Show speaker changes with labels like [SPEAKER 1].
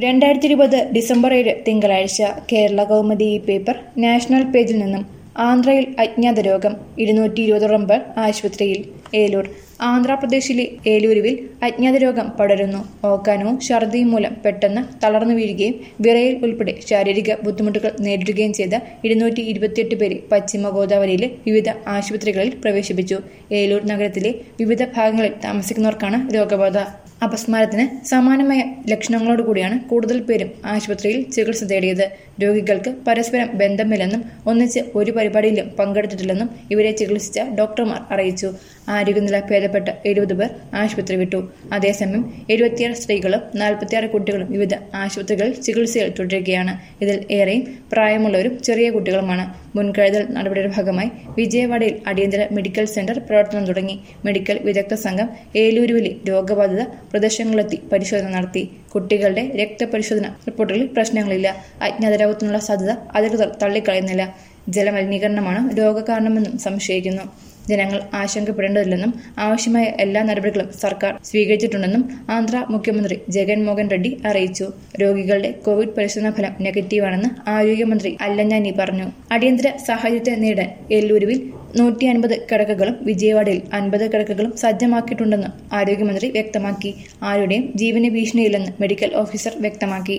[SPEAKER 1] രണ്ടായിരത്തി ഇരുപത് ഡിസംബർ ഏഴ് തിങ്കളാഴ്ച കേരള കൗമുദി ഈ പേപ്പർ നാഷണൽ പേജിൽ നിന്നും ആന്ധ്രയിൽ അജ്ഞാത രോഗം ഇരുന്നൂറ്റി ഇരുപതോളം പേർ ആശുപത്രിയിൽ ഏലൂർ ആന്ധ്രാപ്രദേശിലെ ഏലൂരുവിൽ അജ്ഞാത രോഗം പടരുന്നു ഓക്കാനവും ഛർദിയും മൂലം പെട്ടെന്ന് തളർന്നു വീഴുകയും വിറയൽ ഉൾപ്പെടെ ശാരീരിക ബുദ്ധിമുട്ടുകൾ നേരിടുകയും ചെയ്ത ഇരുന്നൂറ്റി ഇരുപത്തിയെട്ട് പേരെ പശ്ചിമ ഗോദാവരിയിലെ വിവിധ ആശുപത്രികളിൽ പ്രവേശിപ്പിച്ചു ഏലൂർ നഗരത്തിലെ വിവിധ ഭാഗങ്ങളിൽ താമസിക്കുന്നവർക്കാണ് രോഗബാധ അപസ്മാരത്തിന് സമാനമായ ലക്ഷണങ്ങളോടുകൂടിയാണ് കൂടുതൽ പേരും ആശുപത്രിയിൽ ചികിത്സ തേടിയത് രോഗികൾക്ക് പരസ്പരം ബന്ധമില്ലെന്നും ഒന്നിച്ച് ഒരു പരിപാടിയിലും പങ്കെടുത്തിട്ടില്ലെന്നും ഇവരെ ചികിത്സിച്ച ഡോക്ടർമാർ അറിയിച്ചു ആരോഗ്യനില ഭേദപ്പെട്ട എഴുപത് പേർ ആശുപത്രി വിട്ടു അതേസമയം എഴുപത്തിയാറ് സ്ത്രീകളും നാൽപ്പത്തിയാറ് കുട്ടികളും വിവിധ ആശുപത്രികളിൽ ചികിത്സയിൽ തുടരുകയാണ് ഇതിൽ ഏറെയും പ്രായമുള്ളവരും ചെറിയ കുട്ടികളുമാണ് മുൻകരുതൽ നടപടിയുടെ ഭാഗമായി വിജയവാഡയിൽ അടിയന്തര മെഡിക്കൽ സെന്റർ പ്രവർത്തനം തുടങ്ങി മെഡിക്കൽ വിദഗ്ധ സംഘം ഏലൂരുവിലെ രോഗബാധിത പ്രദേശങ്ങളിലെത്തി പരിശോധന നടത്തി കുട്ടികളുടെ രക്തപരിശോധന റിപ്പോർട്ടുകളിൽ പ്രശ്നങ്ങളില്ല അജ്ഞാത രോഗത്തിനുള്ള സാധ്യത അധികൃതർ തള്ളിക്കളയുന്നില്ല ജലമലിനീകരണമാണ് രോഗകാരണമെന്നും സംശയിക്കുന്നു ജനങ്ങൾ ആശങ്കപ്പെടേണ്ടതില്ലെന്നും ആവശ്യമായ എല്ലാ നടപടികളും സർക്കാർ സ്വീകരിച്ചിട്ടുണ്ടെന്നും ആന്ധ്ര മുഖ്യമന്ത്രി ജഗൻമോഹൻ റെഡ്ഡി അറിയിച്ചു രോഗികളുടെ കോവിഡ് പരിശോധനാ ഫലം നെഗറ്റീവാണെന്ന് ആരോഗ്യമന്ത്രി അല്ലഞ്ഞാനി പറഞ്ഞു അടിയന്തര സാഹചര്യത്തെ നേടാൻ എല്ലൂരുവിൽ നൂറ്റി അൻപത് കിടക്കകളും വിജയവാഡയിൽ അൻപത് കിടക്കകളും സജ്ജമാക്കിയിട്ടുണ്ടെന്ന് ആരോഗ്യമന്ത്രി വ്യക്തമാക്കി ആരുടെയും ജീവന് ഭീഷണിയില്ലെന്ന് മെഡിക്കൽ ഓഫീസർ വ്യക്തമാക്കി